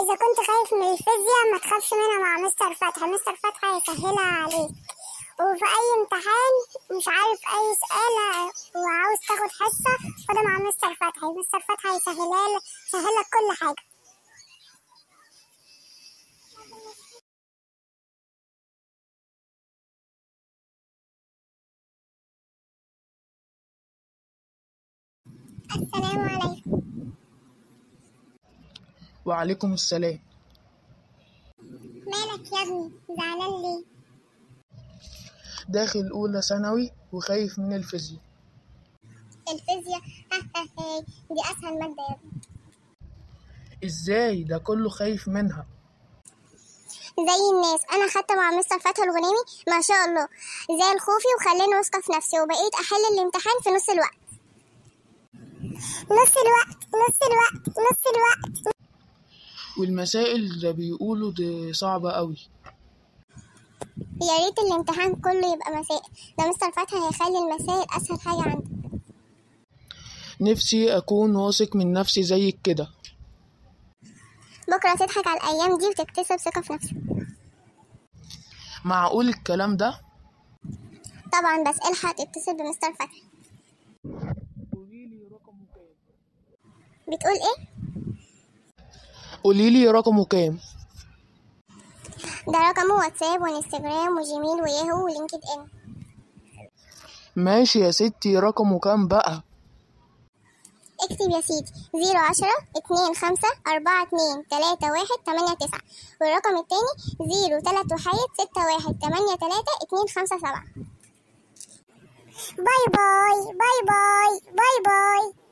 إذا كنت خايف من الفيزياء ما تخافش منها مع مستر فتحي مستر فتحي هيسهلها عليك وفي أي امتحان مش عارف أي سؤال وعاوز تاخد حصة خدها مع مستر فتحي مستر فتحي هيسهلها لك يسهلك كل حاجة السلام عليكم وعليكم السلام مالك يا ابني زعلان ليه داخل أولى ثانوي وخايف من الفيزياء الفيزياء دي اسهل ماده يا ابني إزاي ده كله خايف منها زي الناس انا خدت مع مستر فتحي الغنيمي ما شاء الله زي الخوفي وخلاني واثقه في نفسي وبقيت احل الامتحان في نص الوقت نص الوقت نص الوقت نص الوقت والمسائل ده بيقولوا دي صعبة قوي يا ريت الامتحان كله يبقى مسائل ده مستر فتحي هيخلي المسائل اسهل حاجه عندك نفسي أكون واثق من نفسي زيك كده بكره تضحك على الايام دي وتكتسب ثقه في نفسك معقول الكلام ده؟ طبعا بس الحق تتصل بمستر فتحي قوليلي رقمه كام بتقول ايه قوليلي رقمه كام ده رقمه واتساب وانستجرام وجيميل وياهو ولينكد ان ماشي يا ستي رقمه كام بقى اكتب يا سيدي زيرو عشرة اتنين خمسة أربعة اتنين تلاتة واحد تمانية تسعة والرقم التاني زيرو تلات وحيد ستة واحد تمانية تلاتة اتنين خمسة سبعة باي باي باي باي باي باي